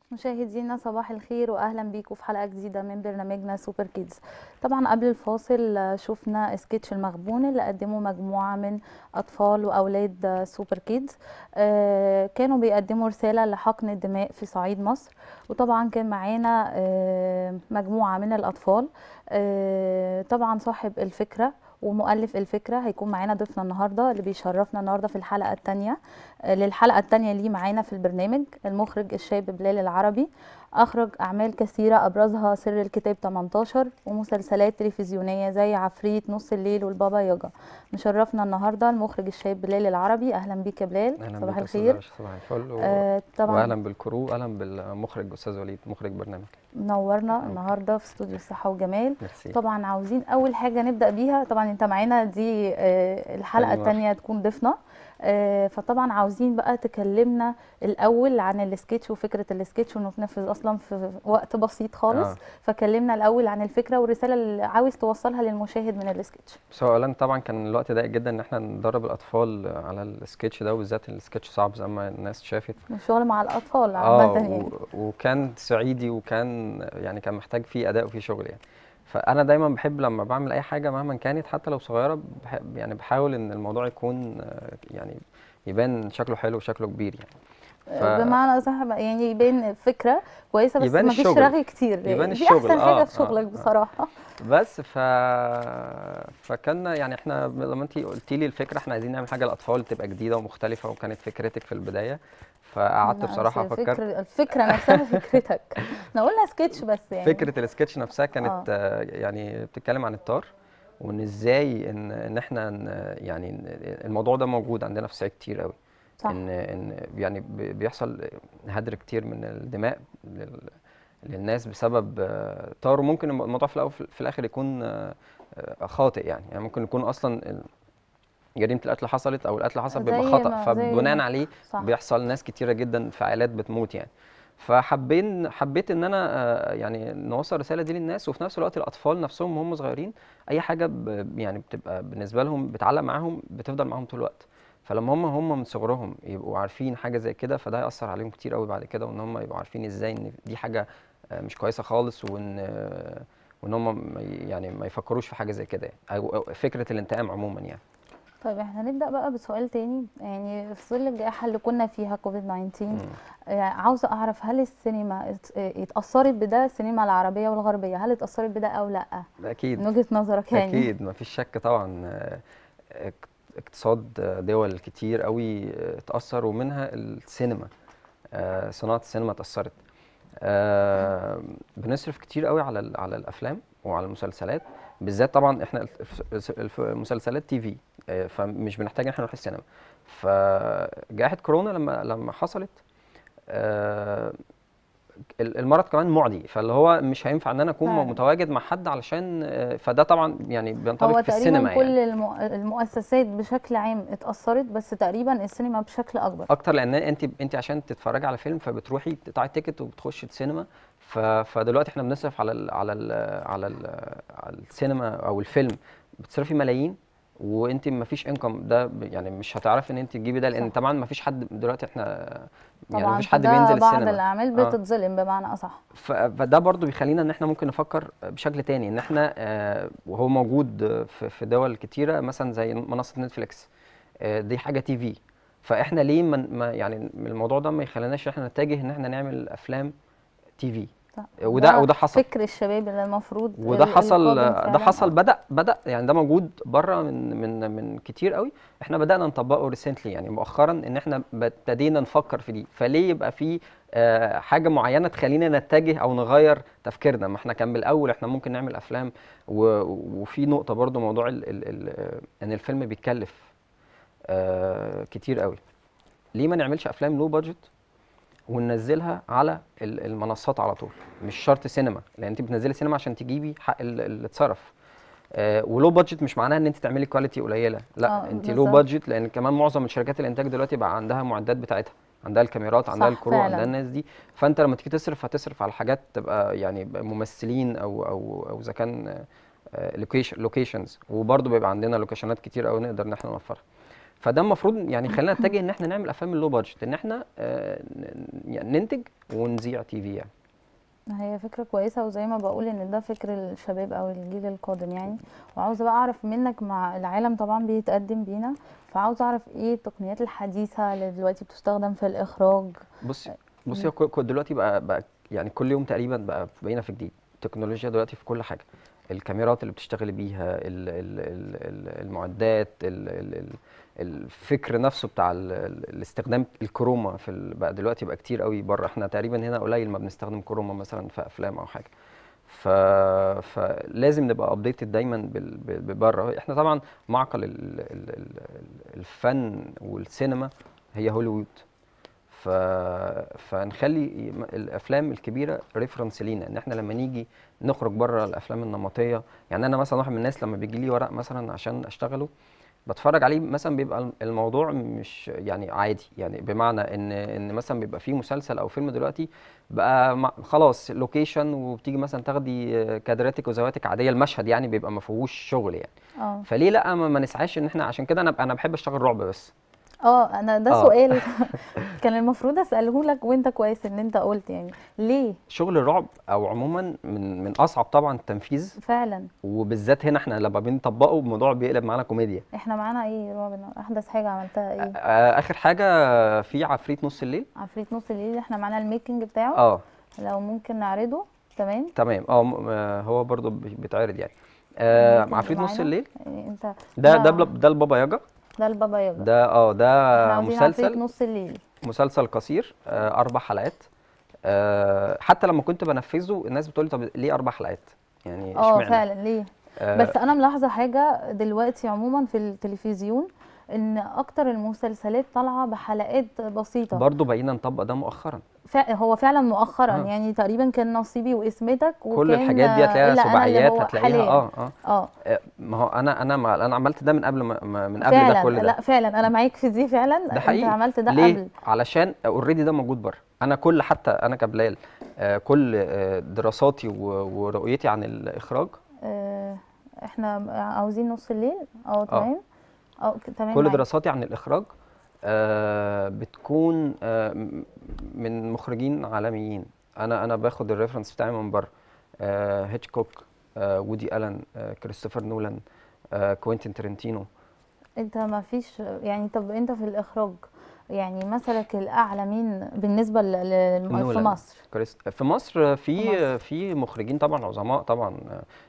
مشاهدينا صباح الخير واهلا بيكم في حلقه جديده من برنامجنا سوبر كيدز طبعا قبل الفاصل آه، شفنا سكتش المغبون اللي قدمه مجموعه من اطفال واولاد آه، سوبر كيدز آه، كانوا بيقدموا رساله لحقن الدماء في صعيد مصر وطبعا كان معانا آه، مجموعه من الاطفال آه، طبعا صاحب الفكره ومؤلف الفكره هيكون معانا ضيفنا النهارده اللي بيشرفنا النهارده في الحلقه الثانيه للحلقه الثانيه ليه معانا في البرنامج المخرج الشاب بلال العربي اخرج اعمال كثيره ابرزها سر الكتاب 18 ومسلسلات تلفزيونيه زي عفريت نص الليل والبابا ياجا مشرفنا النهارده المخرج الشاب بلال العربي اهلا بيك يا بلال اهلا صباح بك يا أستاذ الخير عائشة، صباح الفل و... آه طبعا واهلا بالكرو اهلا بالمخرج استاذ وليد مخرج برنامج منورنا النهارده في استوديو الصحه وجمال ميرسي طبعا عاوزين اول حاجه نبدا بيها طبعا انت معانا دي آه، الحلقه تاني مرة. الثانيه تكون ضيفنا آه، فطبعا عاوزين بقى تكلمنا الاول عن السكتش وفكره السكتش وانه تنفذ اصلا في وقت بسيط خالص آه. فكلمنا الاول عن الفكره والرساله اللي عاوز توصلها للمشاهد من السكتش بس هو اولا طبعا كان الوقت ضيق جدا ان احنا ندرب الاطفال على السكتش ده وبالذات السكتش صعب زي ما الناس شافت الشغل مع الاطفال اه عامه يعني و... وكان صعيدي وكان يعني كان محتاج فيه اداء وفيه شغل يعني فانا دايما بحب لما بعمل اي حاجه مهما كانت حتى لو صغيره بحب يعني بحاول ان الموضوع يكون آه، يعني يبان شكله حلو وشكله كبير يعني ف- بمعنى صح يعني يبان فكره كويسه بس يبان ما فيش الشغل. رغي كتير يبان دي الشغل، احسن حاجه آه، في شغلك آه، آه. بصراحه بس ف فكنا يعني احنا لما انت قلتي لي الفكره احنا عايزين نعمل حاجه للاطفال تبقى جديده ومختلفه وكانت فكرتك في البدايه فقعدت لا، بصراحه بس افكر الفكر الفكره نفسها فكرتك احنا قلنا سكتش بس يعني فكره السكتش نفسها كانت آه. آه. يعني بتتكلم عن الطار وان ازاي ان ان احنا ن- يعني ن- الموضوع ده موجود عندنا في الصعيد كتير قوي صح ان ان يعني بي- بيحصل هدر كتير من الدماء لل- للناس بسبب آه، طار وممكن الموضوع في الاول في الاخر يكون آه، آه، خاطئ يعني يعني ممكن يكون اصلا ال- جريمه القتل حصلت او القتل حصل بيبقى زي خطا ما- زي فبناء ما- عليه صح بيحصل ناس كتيره جدا في عائلات بتموت يعني فحبين حبيت ان انا آه، يعني نوصل الرساله دي للناس وفي نفس الوقت الاطفال نفسهم وهم صغيرين اي حاجه ب يعني بتبقى بالنسبه لهم بتعلق معاهم بتفضل معاهم طول الوقت فلما هم هم من صغرهم يبقوا عارفين حاجه زي كده فده هيأثر عليهم كتير قوي بعد كده وان هم يبقوا عارفين ازاي ان دي حاجه آه، مش كويسه خالص وان آه، وان هم ما ي- يعني ما يفكروش في حاجه زي كده يعني او أو فكره الانتقام عموما يعني طيب احنا نبدا بقى بسؤال تاني يعني في ظل الجائحه اللي كنا فيها كوفيد 19 مم. آه، عاوزه اعرف هل السينما ات- آه، اتاثرت بده السينما العربيه والغربيه هل اتاثرت بده او لا ده اكيد من وجهه نظرك يعني اكيد ما فيش شك طبعا آه، اك- اقتصاد دول كتير قوي آه، اتاثر ومنها السينما آه، صناعه السينما اتاثرت آه، بنصرف كتير قوي على ال- على الافلام وعلى المسلسلات بالذات طبعا احنا الف- الف- الف- المسلسلات تي في آه، فمش بنحتاج ان احنا نروح السينما فجائحه كورونا لما لما حصلت آه، ال- المرض كمان معدي فاللي هو مش هينفع ان انا اكون فعلا. متواجد مع حد علشان آه، فده طبعا يعني بينطبق هو في السينما تقريبا كل يعني المؤ- المؤسسات بشكل عام اتاثرت بس تقريبا السينما بشكل اكبر اكتر لان انت انت عشان تتفرجي على فيلم فبتروحي تقطعي تيكت وبتخشي السينما ف... فدلوقتي احنا بنصرف على ال... على ال... على ال... على السينما او الفيلم بتصرفي ملايين وانت ما فيش انكم ده ب- يعني مش هتعرفي ان انت تجيبي ده لان صح. طبعا ما فيش حد دلوقتي احنا يعني ما طبعا فيش حد فده بينزل بعض السينما الاعمال آه. بتتظلم بمعنى اصح ف- فده برضو بيخلينا ان احنا ممكن نفكر بشكل تاني ان احنا آه، وهو موجود في في دول كتيره مثلا زي منصه نتفليكس آه، دي حاجه تي في فاحنا ليه ما ما- يعني الموضوع ده ما يخليناش احنا نتجه ان احنا نعمل افلام تي في صح. وده ده وده حصل فكر الشباب اللي المفروض وده ال- حصل القادم ده فعلاً. حصل بدا بدا يعني ده موجود بره من من من كتير قوي احنا بدانا نطبقه ريسنتلي يعني مؤخرا ان احنا ابتدينا نفكر في دي فليه يبقى في آه، حاجه معينه تخلينا نتجه او نغير تفكيرنا ما احنا كان من الاول احنا ممكن نعمل افلام و- وفي نقطه برضو موضوع ال ال ال آه، ان الفيلم بيتكلف آه، كتير قوي ليه ما نعملش افلام لو بادجت وننزلها على ال- المنصات على طول مش شرط سينما لان انت بتنزلي سينما عشان تجيبي حق ال- اللي اتصرف آه ولو بادجت مش معناها ان انت تعملي كواليتي قليله لا آه، انت لو بالظبط. بادجت لان كمان معظم شركات الانتاج دلوقتي بقى عندها معدات بتاعتها عندها الكاميرات عندها صح، الكرو فعلاً. عندها الناس دي فانت لما تيجي تصرف هتصرف على حاجات تبقى يعني ممثلين او او او اذا كان لوكيشنز وبرضه بيبقى عندنا لوكيشنات كتير قوي نقدر ان احنا نوفرها فده المفروض يعني خلينا نتجه ان احنا نعمل افلام اللو بادجت ان احنا آه، ن- يعني ننتج ونذيع تي في يعني هي فكرة كويسة وزي ما بقول ان ده فكر الشباب او الجيل القادم يعني وعاوزة بقى اعرف منك مع العالم طبعا بيتقدم بينا فعاوزة اعرف ايه التقنيات الحديثة اللي دلوقتي بتستخدم في الاخراج بصي بصي هو كل- كل- دلوقتي بقى بقى يعني كل يوم تقريبا بقى بقينا في جديد التكنولوجيا دلوقتي في كل حاجه الكاميرات اللي بتشتغلي بيها ال ال ال ال المعدات ال ال ال الفكر نفسه بتاع ال ال الاستخدام الكروما في ال بقى دلوقتي بقى كتير قوي بره احنا تقريبا هنا قليل ما بنستخدم كروما مثلا في افلام او حاجه ف... فلازم نبقى ابديتد دايما بال... بال- ببره احنا طبعا معقل ال... ال... ال... الفن والسينما هي هوليوود ف... فنخلي م- الافلام الكبيره ريفرنس لينا ان احنا لما نيجي نخرج بره الافلام النمطيه يعني انا مثلا واحد من الناس لما بيجي لي ورق مثلا عشان اشتغله بتفرج عليه مثلا بيبقى الم- الموضوع مش يعني عادي يعني بمعنى ان ان مثلا بيبقى فيه مسلسل او فيلم دلوقتي بقى مع- خلاص لوكيشن وبتيجي مثلا تاخدي آه، كادراتك وزواتك عاديه المشهد يعني بيبقى ما فيهوش شغل يعني اه فليه لا ما, ما نسعاش ان احنا عشان كده انا انا بحب اشتغل رعب بس اه انا ده آه. سؤال كان المفروض اساله لك وانت كويس ان انت قلت يعني ليه شغل الرعب او عموما من من اصعب طبعا التنفيذ فعلا وبالذات هنا احنا لما بنطبقه الموضوع بيقلب معانا كوميديا احنا معانا ايه رعب النهاردة؟ احدث حاجة عملتها ايه آه، اخر حاجه في عفريت نص الليل عفريت نص الليل احنا معانا الميكنج بتاعه اه لو ممكن نعرضه تمام تمام اه م- آه، هو برضو بي- بيتعرض يعني آه ممكن عفريت نص معانا؟ الليل يعني انت ده ده بل- ده البابا ياجا ده البابا ياجا ده اه احنا ده عاوزين عفريت مسلسل نص الليل مسلسل قصير آه اربع حلقات آه حتى لما كنت بنفذه الناس بتقولي طب ليه اربع حلقات يعني اه اشمعنى فعلا ليه آه بس انا ملاحظه حاجه دلوقتي عموما في التلفزيون ان اكتر المسلسلات طالعه بحلقات بسيطه برضو بقينا نطبق ده مؤخرا فا هو فعلا مؤخرا آه. يعني تقريبا كان نصيبي واسمتك كل وكان الحاجات دي هتلاقيها إلا أنا اللي سباعيات هو هتلاقيها حاليا. اه اه اه آه، ما هو انا انا ما انا عملت ده من قبل ما ما- من قبل فعلا ده كل ده لا فعلا انا معاك في دي فعلا ده حقيقي انت عملت ده ليه قبل علشان اوريدي ده موجود بره انا كل حتى انا كبلال آه، كل آه، دراساتي و- ورؤيتي عن الاخراج آه احنا عاوزين نص الليل اه تمام اه ك- تمام كل معاك. دراساتي عن الاخراج آه، بتكون آه، م- من مخرجين عالميين انا انا باخد الريفرنس بتاعي من بره آه، هيتشكوك آه، وودي الن آه، كريستوفر نولان آه، كوينتين ترنتينو انت ما فيش يعني طب انت في الاخراج يعني مثلك الاعلى مين بالنسبه ل... ل... في نولان. مصر كريست في مصر في في مصر. في مخرجين طبعا عظماء طبعا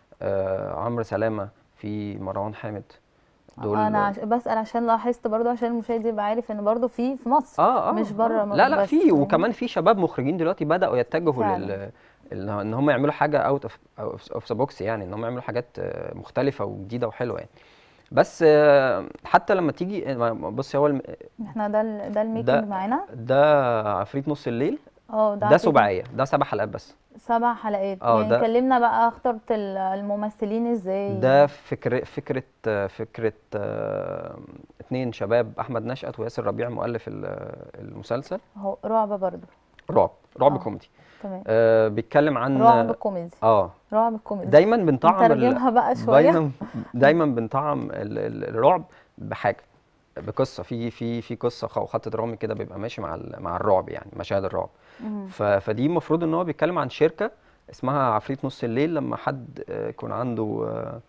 آه، عمرو سلامه في مروان حامد دول انا عش... بسال عشان لاحظت برضو عشان المشاهد يبقى عارف ان برضو في في مصر اه اه مش بره آه. مصر لا لا بس، في فاهمني؟ وكمان في شباب مخرجين دلوقتي بداوا يتجهوا فعلا. لل ال- ان هم يعملوا حاجه اوت اوف اوف ذا بوكس يعني ان هم يعملوا حاجات آه، مختلفه وجديده وحلوه يعني بس آه، حتى لما تيجي بص هو الم- احنا ده ال... ده الميكنج ده معانا ده عفريت نص الليل اه ده ده عفريت سباعيه ده سبع حلقات بس سبع حلقات اه يعني ده- كلمنا بقى اخترت ال- الممثلين ازاي ده فكرة فكرة فكرة آه، اتنين شباب أحمد نشأت وياسر ربيع مؤلف ال- المسلسل هو رعب برضو رعب رعب آه. كوميدي تمام آه، بيتكلم عن رعب كوميدي اه رعب كوميدي دايما بنطعم ال- نترجمها بقى شويه دايما دايما بنطعم ال- ال- الرعب بحاجة بقصة في في في قصة خ- خط درامي كده بيبقى ماشي مع ال- مع الرعب يعني مشاهد الرعب مهم. ف- فدي المفروض ان هو بيتكلم عن شركه اسمها عفريت نص الليل لما حد آه، يكون عنده آه،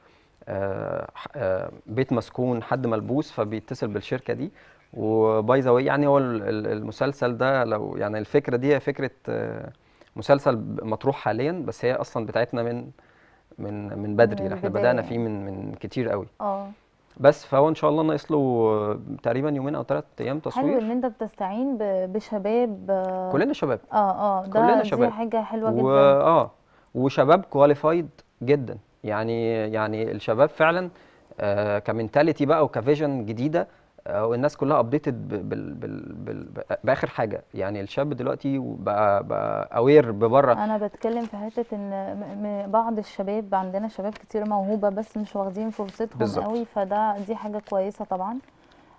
آه، ح- آه، بيت مسكون حد ملبوس فبيتصل بالشركه دي وباي ذا يعني هو ال- ال- المسلسل ده لو يعني الفكره دي هي فكره آه، مسلسل ب- مطروح حاليا بس هي اصلا بتاعتنا من من من بدري من احنا بدانا البداية. فيه من من كتير قوي اه بس فهو ان شاء الله ناقص له آه، تقريبا يومين او ثلاث ايام حلو تصوير ان انت بتستعين ب- بشباب آه، كلنا شباب اه اه ده كلنا دي شباب. حاجه حلوه و... جدا اه وشباب كواليفايد جدا يعني يعني الشباب فعلا آه كمنتاليتي بقى وكفيجن جديده آه والناس كلها ابديتد بال... بال... بال... باخر حاجه يعني الشاب دلوقتي بقى بقى اوير ببره انا بتكلم في حته ان م- م- بعض الشباب عندنا شباب كتير موهوبه بس مش واخدين فرصتهم بالظبط. قوي فده دي حاجه كويسه طبعا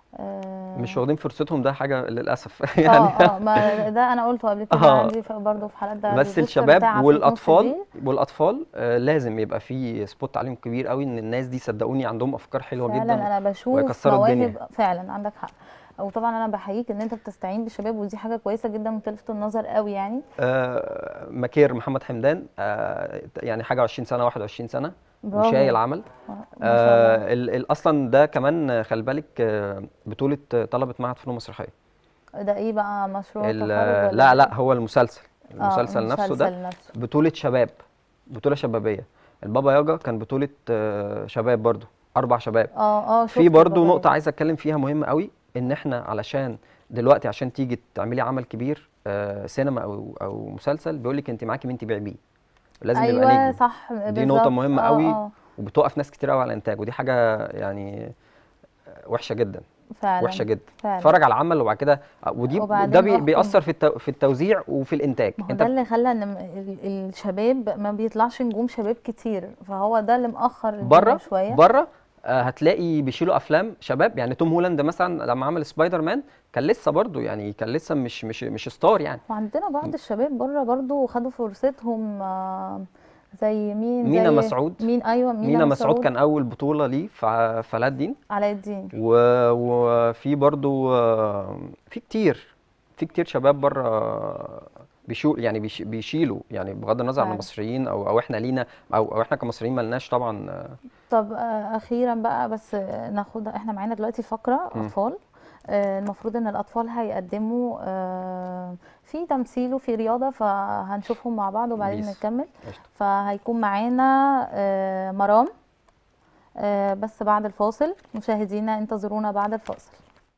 آه، مش واخدين فرصتهم ده حاجه للاسف اه يعني اه ما ده انا قلته قبل كده آه. عندي ف- برضه في حلقات ده بس البوستر الشباب بتاع عفريت نص والاطفال الليل. والاطفال آه، لازم يبقى في سبوت عليهم كبير قوي ان الناس دي صدقوني عندهم افكار حلوه فعلا جدا انا بشوف ويكسروا مواهب الدنيا. فعلا عندك حق وطبعا انا بحييك ان انت بتستعين بالشباب ودي حاجه كويسه جدا وتلفت النظر قوي يعني آه، مكير محمد حمدان آه، يعني حاجه 20 سنه 21 سنه برافو وشايل عمل ما شاء الله آه، ال- ال- اصلا ده كمان آه، خلي بالك آه، بطوله آه، طلبه معهد فنون مسرحيه ده ايه بقى مشروع ال- تخرج ولا لا إيه؟ لا هو المسلسل آه، المسلسل نفسه ده المسلسل نفسه بطوله شباب بطوله شبابيه البابا ياجا كان بطوله آه، شباب برضو اربع شباب اه اه في شفت برضو البابايا. نقطة عايز اتكلم فيها مهمة قوي ان احنا علشان دلوقتي عشان تيجي تعملي عمل كبير آه، سينما او او مسلسل بيقول لك انت معاكي مين تبيع بيه لازم يبقى ايوه نجم صح دي نقطة بالظبط. مهمة آه، قوي آه، وبتوقف ناس كتير قوي على الانتاج ودي حاجة يعني وحشة جدا فعلا وحشة جدا فعلا اتفرج على العمل وبعد كده ودي وبعدين ده بي أحكم. بيأثر في التو في التوزيع وفي الانتاج ما هو انت ده اللي خلى ان م- ال- الشباب ما بيطلعش نجوم شباب كتير فهو ده اللي مأخر الدنيا بره شويه بره آه، هتلاقي بيشيلوا افلام شباب يعني توم هولاند مثلا لما عمل سبايدر مان كان لسه برضو يعني كان لسه مش مش مش ستار يعني وعندنا بعض الشباب بره برضو خدوا فرصتهم آه، زي مين مينا زي مسعود. مين ايوه مينا, مينا مسعود كان اول بطولة ليه في في علاء الدين علاء الدين و- وفي برضو آه، في كتير في كتير شباب بره بيشو يعني بيش- بيشيلوا يعني بغض النظر عن فعلا. المصريين او او احنا لينا او او احنا كمصريين ملناش طبعا آه، طب آه، اخيرا بقى بس آه، ناخد احنا معانا دلوقتي فقره مم. اطفال آه، المفروض ان الاطفال هيقدموا آه، في تمثيل وفي رياضه فهنشوفهم مع بعض وبعدين بيس. نكمل قشطة. فهيكون معانا آه، مرام آه، بس بعد الفاصل مشاهدينا انتظرونا بعد الفاصل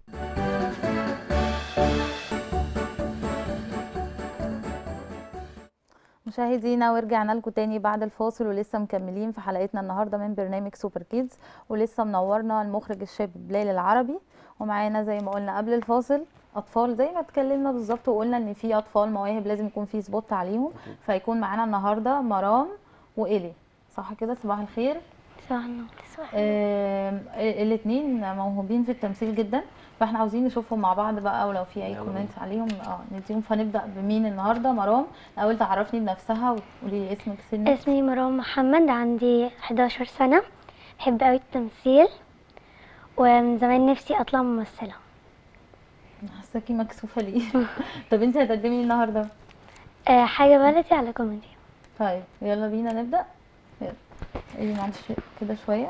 مشاهدينا ورجعنا لكم تاني بعد الفاصل ولسه مكملين في حلقتنا النهارده من برنامج سوبر كيدز ولسه منورنا المخرج الشاب بلال العربي ومعانا زي ما قلنا قبل الفاصل اطفال زي ما اتكلمنا بالظبط وقلنا ان في اطفال مواهب لازم يكون في سبوت عليهم فيكون معانا النهارده مرام والي صح كده صباح الخير صح صح الاثنين موهوبين في التمثيل جدا فاحنا عاوزين نشوفهم مع بعض بقى ولو في اي يلا كومنت عليهم اه نديهم فنبدا بمين النهارده مرام الاول تعرفني بنفسها وتقولي لي اسمك سنك اسمي مروان محمد عندي 11 سنة بحب قوي التمثيل ومن زمان نفسي اطلع ممثلة حاساكي مكسوفه ليه طب انت هتقدمي إيه النهارده أه حاجة بلدي على كوميدي طيب يلا بينا نبدا يلا ايه معلش كده شويه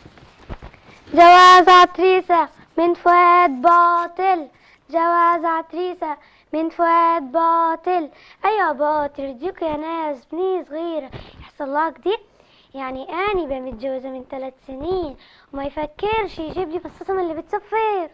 جواز عتريسة من فؤاد باطل جواز عتريسة من فؤاد باطل ايوه باطل يرضيكوا يا ناس بني صغيرة يحصل لها كده يعني اني بقى متجوزة من ثلاث سنين وما يفكرش يجيب لي بصاصة من اللي بتصفر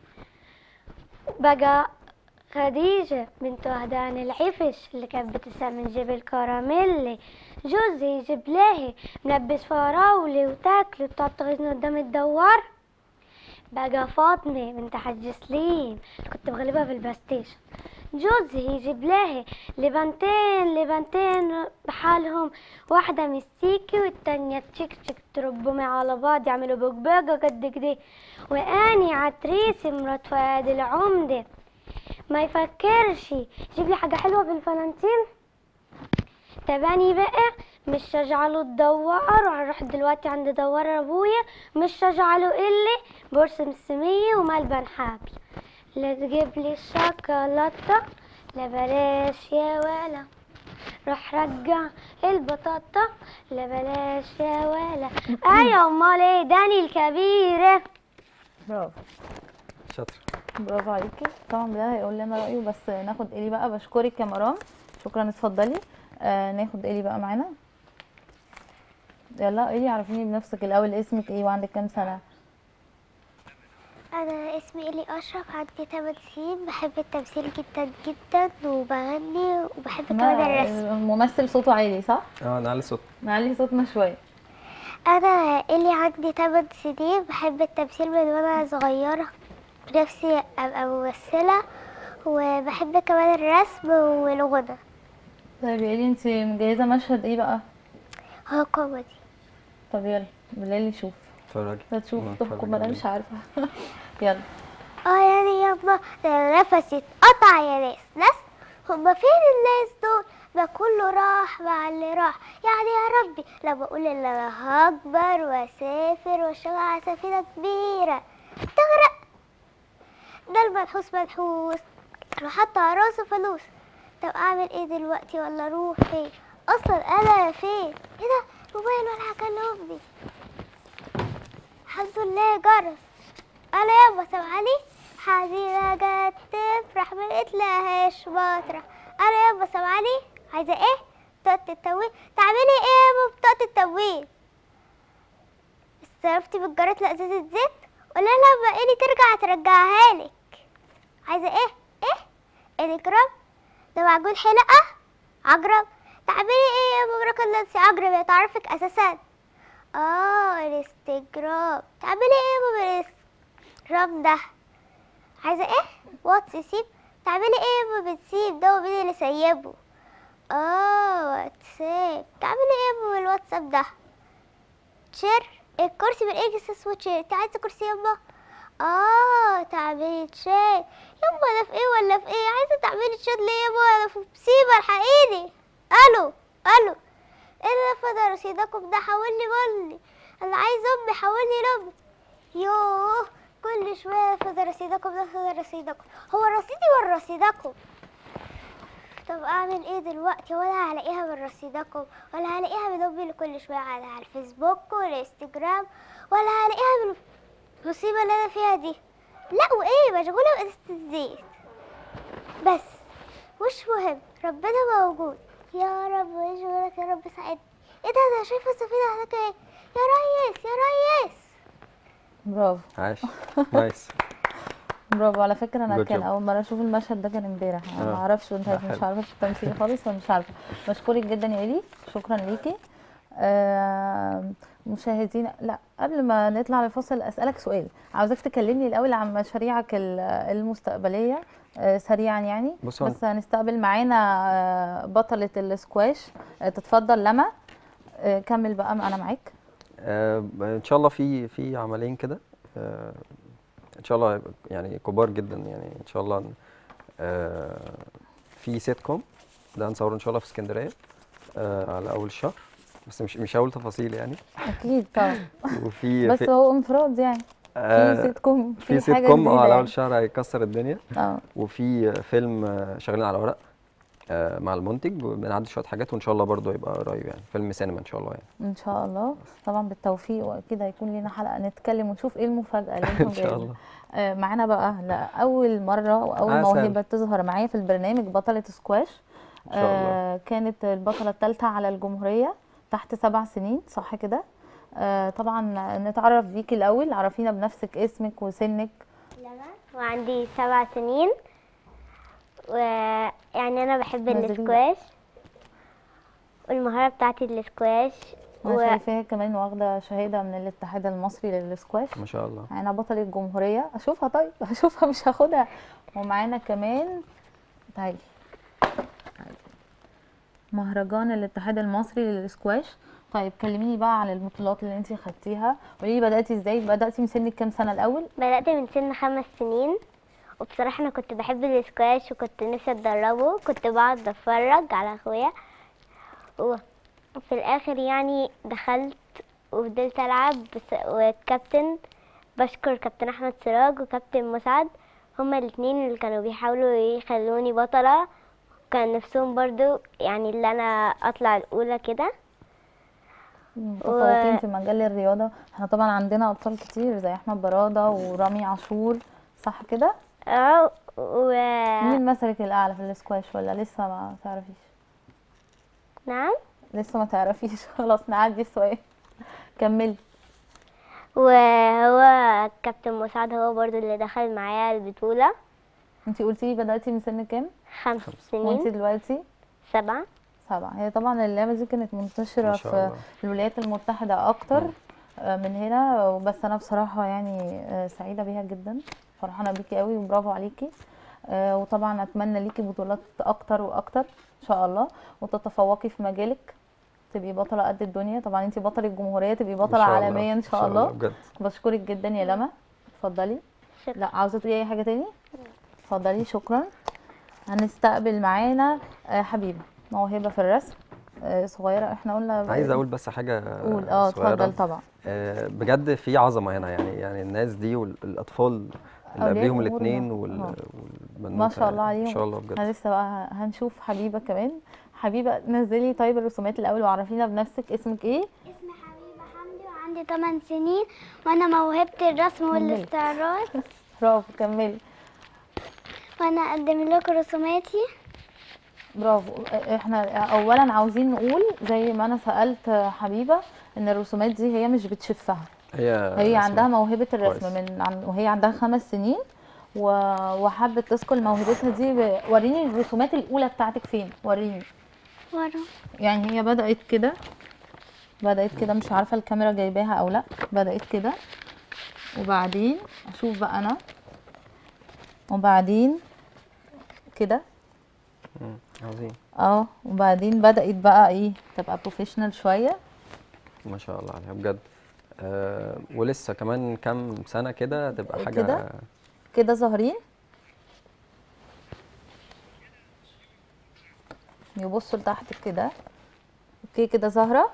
بقى خديجة بنت وهدان العفش اللي كانت بتسأل من جبل كراميلي جوزي يجيب لها ملبس فراولي وتاكل وتقعد تغيظني قدام الدوار بقى فاطمة بنت حاج سليم اللي كنت بغلبها في البلايستيشن جوزي يجيب لها لبنتين لبنتين بحالهم واحدة مستيكي والتانية تشك تشك تربهم على بعض يعملوا بقباقة قد كده واني عتريسي مرات فؤاد العمدة ما يفكرش يجيب لي حاجة حلوة في الفلانتين تباني بقى مش هجعله الدوار وهروح دلوقتي عند دوار ابويا مش هجعله الا بورصة مسمية وملبن حبل لا تجيب لي الشوكولاتة لا بلاش يا ولا روح رجع البطاطا لا بلاش يا ولا ايوه امال ايه داني الكبيرة برافو شاطر برافو عليكي طبعا بلال هيقول لنا رايه بس ناخد الي بقى بشكرك يا مرام شكرا اتفضلي آه ناخد الي بقى معانا يلا الي عرفيني بنفسك الاول اسمك ايه وعندك كام سنه أنا اسمي إلي أشرف عندي 8 سنين بحب التمثيل جدا جدا وبغني وبحب كمان ما- الرسم الممثل صوته عالي صح اه انا علي صوت نعلي صوتنا شويه أنا إلي عندي 8 سنين بحب التمثيل من وأنا صغيرة نفسي أبقى ممثلة وبحب كمان الرسم والغنى طيب يا الي انت مجهزه مشهد ايه بقى هو كوميدي طب يلا بلال يشوف اتفرجي هتشوف آه، تحكم اتفرجي انا عليه. مش عارفه يلا اه يعني يابا ده نفسي اتقطع يا ناس ناس هما فين الناس دول ما كله راح مع اللي راح يعني يا ربي لما بقول ان انا هكبر واسافر واشتغل على سفينه كبيره تغرق ده المنحوس منحوس انا حاطه على راسه فلوس طب اعمل ايه دلوقتي ولا اروح فين اصلا انا فين ايه ده موبايل ولا هكلمني الحمد لله جرس انا يابا سامعاني حزينة جت تفرح ما لقيتلهاش مطرح انا يابا سامعاني عايزة ايه بطاقة التموين تعملي ايه يابا بطاقة التموين استلفتي بالجرات لأزازة زيت ولا لما ايدي ترجع ترجعها لك عايزة ايه ايه انجرام ده معجون حلقة عجرب تعملي ايه يا مبروك الله انتي عجرب يا تعرفك اساسا اه الانستجرام تعملي ايه يا بابا الانستجرام ده عايزه ايه واتس يسيب تعملي ايه يا بابا بتسيب ده ومين اللي سيبه اه واتساب تعملي ايه يا بابا الواتساب ده تشير الكرسي بالاكس اسمه تشير انت عايزه كرسي يابا اه تعملي تشير يابا انا في ايه ولا في ايه عايزه تعملي تشير ليه يابا انا في مصيبه الحقيني الو الو ايه اللي فضل رصيدكم ده حولني بولي انا عايز امي حولني لامي يوه كل شويه فضل رصيدكم ده فضل رصيدكم هو رصيدي ولا رصيدكم طب اعمل ايه دلوقتي ولا هلاقيها من رصيدكم ولا هلاقيها من امي اللي كل شويه على على الفيسبوك والانستجرام ولا هلاقيها من المصيبه اللي انا فيها دي لا وايه مشغوله بقصه الزيت بس مش مهم ربنا موجود يا رب يشغلك يا رب ساعدني ايه ده انا شايفه السفينه هناك ايه يا ريس يا ريس برافو عاش نايس برافو على فكره انا Good كان job. اول مره اشوف المشهد ده كان امبارح انا آه. ما اعرفش انت لا، مش حلو. عارفه في التمثيل خالص انا مش عارفه بشكرك جدا يا الي شكرا ليكي آه مشاهدينا لا قبل ما نطلع لفاصل اسالك سؤال عاوزاك تكلمني الاول عن مشاريعك ال- المستقبليه آه سريعا يعني بص هو بس هنستقبل معانا آه بطله السكواش آه تتفضل لما آه كمل بقى انا معاك آه، ان شاء الله في في عملين كده آه، ان شاء الله هيبقى يعني كبار جدا يعني ان شاء الله آه، في سيت كوم ده هنصوره ان شاء الله في اسكندريه آه، على اول الشهر بس مش مش اول تفاصيل يعني اكيد طبعا وفي بس في, هو انفراد يعني في آه، سيت كوم في سيت حاجة كوم اه جديدة على اول يعني. الشهر هيكسر الدنيا اه وفي فيلم آه، شغالين على ورق آه، مع المنتج بنعدي شويه حاجات وان شاء الله برضو يبقى قريب يعني فيلم سينما ان شاء الله يعني ان شاء الله طبعا بالتوفيق واكيد هيكون لنا حلقه نتكلم ونشوف ايه المفاجاه اللي انتم ان شاء جايبينها. الله آه معانا بقى لاول مره واول عسل. موهبه تظهر معايا في البرنامج بطله سكواش إن شاء الله. آه كانت البطله الثالثه على الجمهوريه تحت سبع سنين صح كده آه طبعا نتعرف بيكي الاول عرفينا بنفسك اسمك وسنك وعندي سبع سنين ويعني انا بحب مزاجية. الاسكواش والمهارة بتاعتي الاسكواش انا و... شايفاها كمان واخده شهاده من الاتحاد المصري للسكواش ما شاء الله معانا بطلة الجمهورية اشوفها طيب اشوفها مش هاخدها ومعانا كمان تعالي تعالي. مهرجان الاتحاد المصري للسكواش طيب كلميني بقى عن البطولات اللي انت خدتيها قولي لي بدأتي ازاي بدأتي من سنك كام سنة الاول بدأت من سن خمس سنين وبصراحة أنا كنت بحب الاسكواش وكنت نفسي أتدربه كنت بقعد أتفرج على أخويا و- وفي الآخر يعني دخلت وفضلت ألعب بس والكابتن بشكر كابتن أحمد سراج وكابتن مسعد هما الاتنين اللي كانوا بيحاولوا يخلوني بطلة كان نفسهم برضو يعني اللي أنا أطلع الأولى كده متفوقين في مجال الرياضة احنا طبعا عندنا ابطال كتير زي احمد برادة ورامي عاشور صح كده اه و... مين مثلك الاعلى في السكواش ولا لسه ما تعرفيش نعم لسه ما تعرفيش خلاص نعدي السؤال كملي وهو كابتن مساعد هو برضو اللي دخل معايا البطولة انت قلتي لي بدأتي من سن كام خمس وانت سنين دلوقتي سبعة سبعة هي طبعا اللعبة دي كانت منتشرة ما شاء في الله. الولايات المتحدة أكتر آه، من هنا بس أنا بصراحة يعني آه، سعيدة بيها جدا فرحانة بيكي قوي وبرافو عليكي آه، وطبعا أتمنى ليكي بطولات أكتر وأكتر إن شاء الله وتتفوقي في مجالك تبقي بطلة قد الدنيا طبعا انت بطلة الجمهورية تبقي إن بطلة شاء الله. عالمية إن شاء الله بجد بشكرك جدا يا لما اتفضلي شكرا لا عاوزه تقولي اي حاجه تاني اتفضلي شكرا هنستقبل معانا آه، حبيبه موهبه في الرسم آه، صغيره احنا قلنا عايز اقول بس حاجه قول اه صغيرة. اتفضل طبعا آه، بجد في عظمه هنا يعني يعني الناس دي والاطفال اللي أولياء قبليهم الأمور الاثنين ما- وال... آه. والبنوته ما شاء الله يعني. عليهم ان شاء الله بجد احنا لسه بقى هنشوف حبيبه كمان حبيبه نزلي طيب الرسومات الاول وعرفينا بنفسك اسمك ايه اسمي حبيبة حمدي وعندي 8 سنين وانا موهبة الرسم كملي. والاستعراض برافو كملي وانا اقدم لكم رسوماتي برافو احنا اولا عاوزين نقول زي ما انا سالت حبيبه ان الرسومات دي هي مش بتشفها هي هي اسمها- عندها موهبه الرسم كويس. من عن وهي عندها خمس سنين و- وحابه تثقل موهبتها دي ب... وريني الرسومات الاولى بتاعتك فين وريني ورا يعني هي بدات كده بدات كده مش عارفه الكاميرا جايباها او لا بدات كده وبعدين اشوف بقى انا وبعدين كده مم، عظيم اه وبعدين بدات بقى ايه تبقى بروفيشنال شويه ما شاء الله عليها بجد آه ولسه كمان كام سنه كده هتبقى حاجه كده؟ كده ظاهرين يبصوا لتحت كده اوكي كده ظاهرة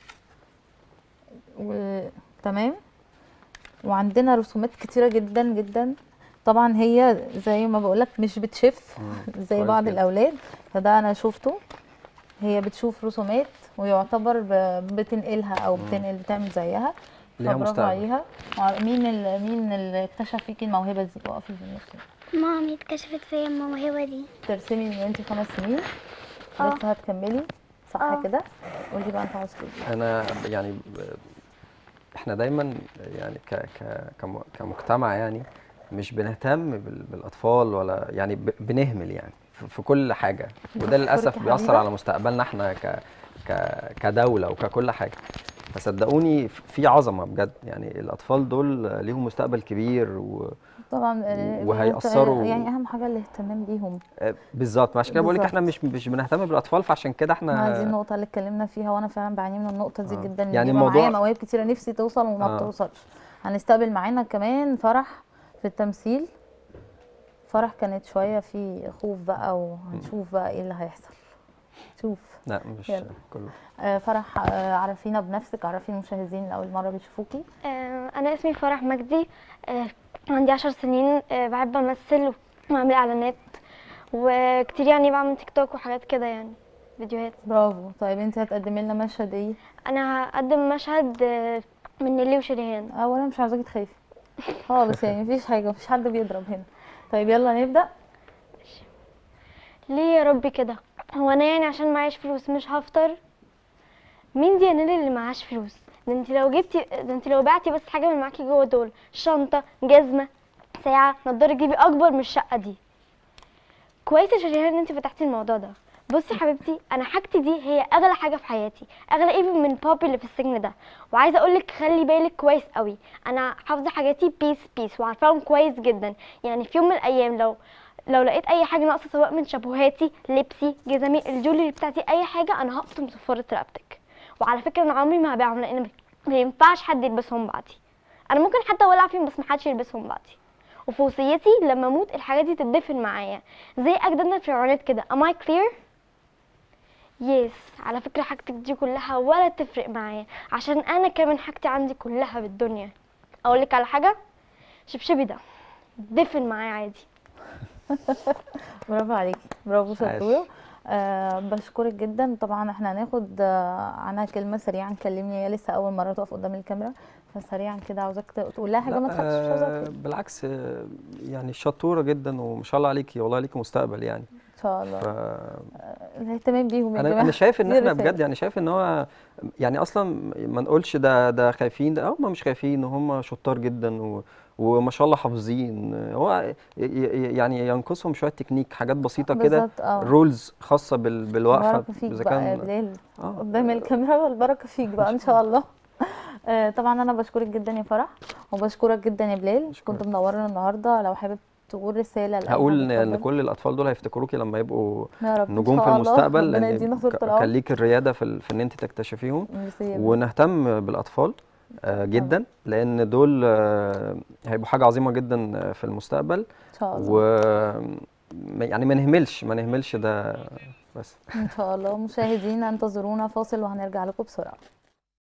وتمام وعندنا رسومات كتيرة جدا جدا طبعا هي زي ما بقولك مش بتشف مم، زي كويس بعض جدا. الأولاد فده أنا شفته هي بتشوف رسومات ويعتبر ب- بتنقلها أو بتنقل بتعمل زيها ليها فبرافو مستقبل. عليها وع- مين ال- مين اللي اكتشف فيكي الموهبة دي وقفي في النص مامي اتكشفت فيا الموهبة دي ترسمي من وانتي خمس سنين اه. لسه هتكملي صح اه. كده قولي بقى انت عاوز تقولي انا يعني ب- احنا دايما يعني ك ك كم- كمجتمع يعني مش بنهتم بال- بالاطفال ولا يعني ب- بنهمل يعني في في كل حاجه وده للاسف يا بيأثر حبيبة. على مستقبلنا احنا ك ك كدوله وككل حاجه فصدقوني في عظمه بجد يعني الاطفال دول ليهم مستقبل كبير و طبعا آه، وهيأثروا- يعني اهم حاجه الاهتمام بيهم آه، بالظبط عشان كده بقول لك احنا بالظبط. مش مش بنهتم بالاطفال فعشان كده ما دي احنا النقطه اللي اتكلمنا فيها وانا فعلا بعاني من النقطه دي اه. جدا يعني يعني الموضوع- معايا مواهب كتيره نفسي توصل وما اه. بتوصلش هنستقبل معانا كمان فرح في التمثيل فرح كانت شويه في خوف بقى وهنشوف بقى ايه اللي هيحصل شوف لا مش يلا. كله آه، فرح آه، عرفينا بنفسك عرفي المشاهدين اللي اول مره بيشوفوكي آه، انا اسمي فرح مجدي آه، عندي عشر سنين آه، بحب امثل واعمل اعلانات وكتير يعني بعمل تيك توك وحاجات كده يعني فيديوهات برافو طيب انت هتقدمي لنا مشهد ايه انا هقدم مشهد آه، من نيلي وشريهان اولا مش عاوزاكي تخافي خالص يعني مفيش حاجه مفيش حد بيضرب هنا طيب يلا نبدا ليه يا ربي كده هو انا يعني عشان معيش فلوس مش هفطر مين دي يا نيلي اللي معاش فلوس ده انت لو جبتي ده انت لو بعتي بس حاجه من معاكي جوه دول شنطه جزمه ساعه نضاره جيبي اكبر من الشقه دي كويس يا شريهان ان انت فتحتي الموضوع ده بصي يا حبيبتي انا حاجتي دي هي اغلى حاجه في حياتي اغلى ايه من بابي اللي في السجن ده وعايزه اقول لك خلي بالك كويس قوي انا حافظه حاجاتي بيس بيس وعارفاهم كويس جدا يعني في يوم من الايام لو لو لقيت اي حاجه ناقصه سواء من شابوهاتي لبسي جزمي الجولري بتاعتي اي حاجه انا هقطم صفاره رقبتك وعلى فكره انا عمري ما هبيعهم لان ما ينفعش حد يلبسهم بعدي انا ممكن حتى اولع فيهم بس محدش يلبسهم بعدي وفي وصيتي لما اموت الحاجات دي تدفن معايا زي اجدادنا الفرعونات كده am I clear يس على فكره حاجتك دي كلها ولا تفرق معايا عشان انا كمان حاجتي عندي كلها بالدنيا اقول لك على حاجه شبشبي ده دفن معايا عادي برافو عليكي برافو عاش. شطوره آه بشكرك جدا طبعا احنا هناخد آه عنها كلمه سريعا كلمني هي لسه اول مره تقف قدام الكاميرا فسريعا كده عاوزاك ت- تقول لها حاجه ما لا، تخافش مش عاوزاك آه، تخافي. بالعكس آه، يعني شطوره جدا وما شاء الله عليكي والله ليكي مستقبل يعني ان شاء الله ف الاهتمام بيهم يا انا جماعه انا شايف ان دي احنا رسالة. بجد يعني شايف ان هو يعني اصلا ما نقولش ده ده خايفين ده هم مش خايفين هم شطار جدا و وما شاء الله حافظين هو ي- ي- يعني ينقصهم شويه تكنيك حاجات بسيطه كده بالظبط اه رولز خاصه بال بالوقفه البركه فيك اذا بقى يا كان بلال اه قدام الكاميرا والبركه فيك بقى ان شاء الله آه، طبعا انا بشكرك جدا يا فرح وبشكرك جدا يا بلال بشكرك. كنت منورنا النهارده لو حابب تقول رساله لأي هقول حد ان إن اتفضل. كل الاطفال دول هيفتكروكي لما يبقوا يا رب إن نجوم في شاء الله. المستقبل ربنا لان يدينا طول ك- العمر كان ليك الرياده في ال- في ان انت تكتشفيهم ميرسي يا بلال. ونهتم بالاطفال آه، جدا لان دول آه، هيبقوا حاجه عظيمه جدا آه، في المستقبل ان شاء الله و م- يعني ما نهملش ما نهملش ده بس ان شاء الله مشاهدينا انتظرونا فاصل وهنرجع لكم بسرعه